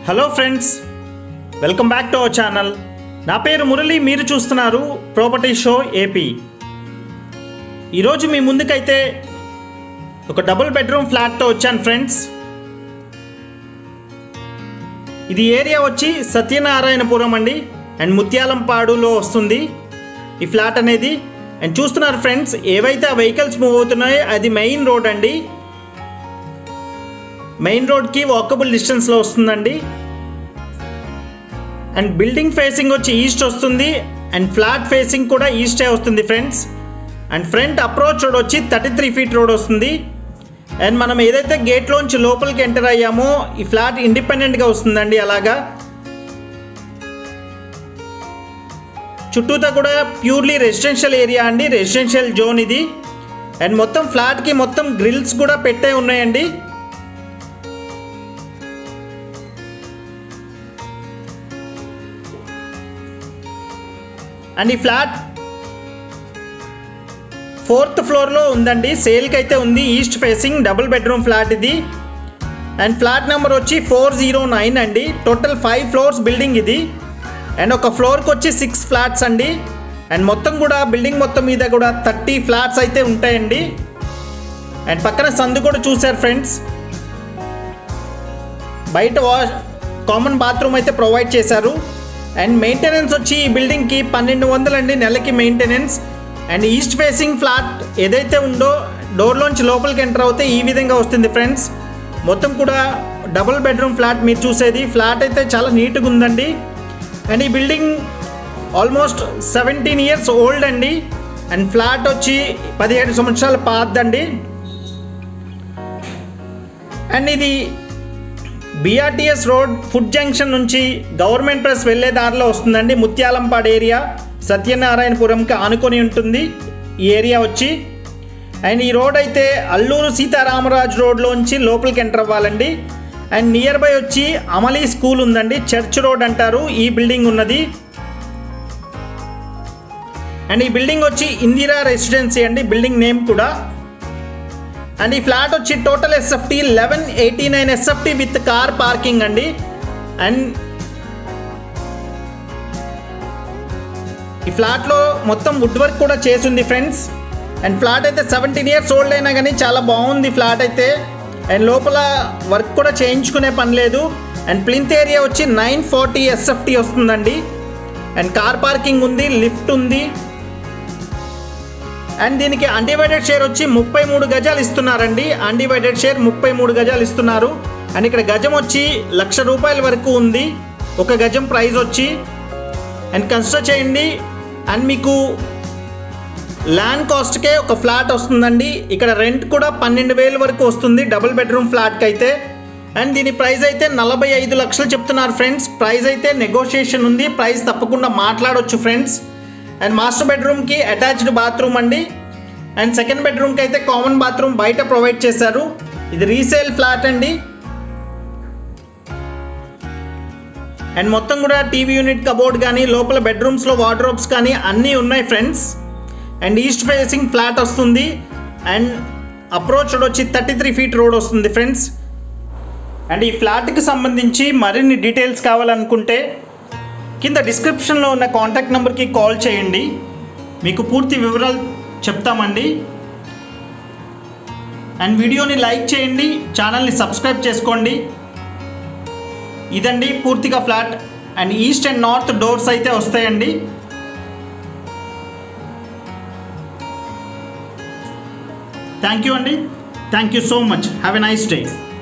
hello friends welcome back to our channel నా పేరు మురళి మీరు చూస్తున్నారు ప్రాపర్టీ షో ఏపీ ఈరోజు మీ ముందుకైతే ఒక డబుల్ బెడ్రూమ్ ఫ్లాట్తో వచ్చాను ఫ్రెండ్స్ ఇది ఏరియా వచ్చి సత్యనారాయణపురం అండి అండ్ ముత్యాలంపాడులో వస్తుంది ఈ ఫ్లాట్ అనేది అండ్ చూస్తున్నారు ఫ్రెండ్స్ ఏవైతే ఆ వెహికల్స్ మూవ్ అవుతున్నాయో అది మెయిన్ రోడ్ అండి మెయిన్ రోడ్కి వాకబుల్ డిస్టెన్స్లో వస్తుందండి అండ్ బిల్డింగ్ ఫేసింగ్ వచ్చి ఈస్ట్ వస్తుంది అండ్ ఫ్లాట్ ఫేసింగ్ కూడా ఈస్టే వస్తుంది friends and front approach road వచ్చి థర్టీ త్రీ ఫీట్ రోడ్ వస్తుంది అండ్ మనం ఏదైతే గేట్లోంచి లోపలికి ఎంటర్ అయ్యామో ఈ ఫ్లాట్ ఇండిపెండెంట్గా వస్తుందండి అలాగా చుట్టూతా కూడా ప్యూర్లీ రెసిడెన్షియల్ ఏరియా అండి రెసిడెన్షియల్ జోన్ ఇది అండ్ మొత్తం ఫ్లాట్కి మొత్తం గ్రిల్స్ కూడా పెట్టే ఉన్నాయండి అండ్ ఈ ఫ్లాట్ ఫోర్త్ ఫ్లోర్లో ఉందండి సేల్కి అయితే ఉంది east facing double bedroom flat ఇది అండ్ ఫ్లాట్ నెంబర్ వచ్చి ఫోర్ జీరో నైన్ అండి టోటల్ ఫైవ్ ఫ్లోర్స్ బిల్డింగ్ ఇది అండ్ ఒక ఫ్లోర్కి వచ్చి సిక్స్ ఫ్లాట్స్ అండి అండ్ మొత్తం కూడా బిల్డింగ్ మొత్తం మీద కూడా థర్టీ ఫ్లాట్స్ అయితే ఉంటాయండి అండ్ పక్కన సందు కూడా చూశారు ఫ్రెండ్స్ బయట వాష్ కామన్ బాత్రూమ్ అయితే ప్రొవైడ్ చేశారు అండ్ మెయింటెనెన్స్ వచ్చి ఈ బిల్డింగ్కి పన్నెండు వందలు అండి నెలకి maintenance and east facing flat ఏదైతే ఉందో డోర్లోంచి లోపలికి ఎంటర్ అవుతే ఈ విధంగా వస్తుంది ఫ్రెండ్స్ మొత్తం కూడా డబుల్ బెడ్రూమ్ ఫ్లాట్ మీరు చూసేది ఫ్లాట్ అయితే చాలా నీట్గా ఉందండి అండ్ ఈ building almost seventeen years old అండి అండ్ ఫ్లాట్ వచ్చి పదిహేడు సంవత్సరాల పాతదండి అండ్ ఇది బీఆర్టీఎస్ రోడ్ ఫుడ్ జంక్షన్ నుంచి గవర్నమెంట్ ప్రెస్ వెళ్ళే దారిలో వస్తుందండి ముత్యాలంపాడు ఏరియా సత్యనారాయణపురంకి ఆనుకొని ఉంటుంది ఈ ఏరియా వచ్చి అండ్ ఈ రోడ్ అయితే అల్లూరు సీతారామరాజు రోడ్లోంచి లోపలికి ఎంటర్ అవ్వాలండి అండ్ నియర్ బై వచ్చి అమలీ స్కూల్ ఉందండి చర్చ్ రోడ్ అంటారు ఈ బిల్డింగ్ ఉన్నది అండ్ ఈ బిల్డింగ్ వచ్చి ఇందిరా రెసిడెన్సీ అండి బిల్డింగ్ నేమ్ కూడా అండ్ ఈ ఫ్లాట్ వచ్చి total SFT eleven eighty nine SFT with car parking అండి అండ్ ఈ ఫ్లాట్లో మొత్తం వుడ్ వర్క్ కూడా చేసింది ఫ్రెండ్స్ అండ్ ఫ్లాట్ అయితే సెవెంటీన్ ఇయర్స్ ఓల్డ్ అయినా కానీ చాలా బాగుంది ఫ్లాట్ అయితే అండ్ లోపల వర్క్ కూడా చేయించుకునే పని లేదు అండ్ ప్లింత్ ఏరియా వచ్చి నైన్ ఫార్టీ ఎస్ఎఫ్టీ వస్తుందండి అండ్ కార్ పార్కింగ్ ఉంది లిఫ్ట్ ఉంది అండ్ దీనికి అన్డివైడెడ్ షేర్ వచ్చి ముప్పై మూడు గజాలు ఇస్తున్నారండి అన్డివైడెడ్ షేర్ ముప్పై మూడు గజాలు ఇస్తున్నారు అండ్ ఇక్కడ గజం వచ్చి లక్ష రూపాయల వరకు ఉంది ఒక గజం ప్రైస్ వచ్చి అండ్ కన్సిడర్ చేయండి అండ్ మీకు ల్యాండ్ కాస్ట్కే ఒక ఫ్లాట్ వస్తుందండి ఇక్కడ రెంట్ కూడా పన్నెండు వేల వరకు వస్తుంది డబుల్ బెడ్రూమ్ ఫ్లాట్కి అయితే అండ్ దీని ప్రైస్ అయితే నలభై ఐదు లక్షలు చెప్తున్నారు ఫ్రెండ్స్ ప్రైస్ అయితే నెగోషియేషన్ ఉంది ప్రైస్ తప్పకుండా మాట్లాడొచ్చు ఫ్రెండ్స్ అండ్ మాస్టర్ బెడ్రూమ్కి అటాచ్డ్ బాత్రూమ్ అండి అండ్ సెకండ్ బెడ్రూమ్కి అయితే కామన్ బాత్రూమ్ బయట ప్రొవైడ్ చేశారు ఇది రీసేల్ ఫ్లాట్ అండి అండ్ మొత్తం కూడా టీవీ యూనిట్ కబోర్డ్ కానీ లోపల బెడ్రూమ్స్లో వార్డ్రోబ్స్ కానీ అన్నీ ఉన్నాయి friends and east facing flat వస్తుంది అండ్ అప్రోచ్ రోడ్ వచ్చి థర్టీ త్రీ ఫీట్ రోడ్ వస్తుంది ఫ్రెండ్స్ అండ్ ఈ ఫ్లాట్కి సంబంధించి మరిన్ని డీటెయిల్స్ కావాలనుకుంటే కింద డిస్క్రిప్షన్లో ఉన్న కాంటాక్ట్ నెంబర్కి కాల్ చేయండి మీకు పూర్తి వివరాలు చెప్తామండి అండ్ వీడియోని లైక్ చేయండి ఛానల్ని సబ్స్క్రైబ్ చేసుకోండి ఇదండి పూర్తిగా flat and east and north doors అయితే వస్తాయండి థ్యాంక్ యూ అండి thank you so much have a nice day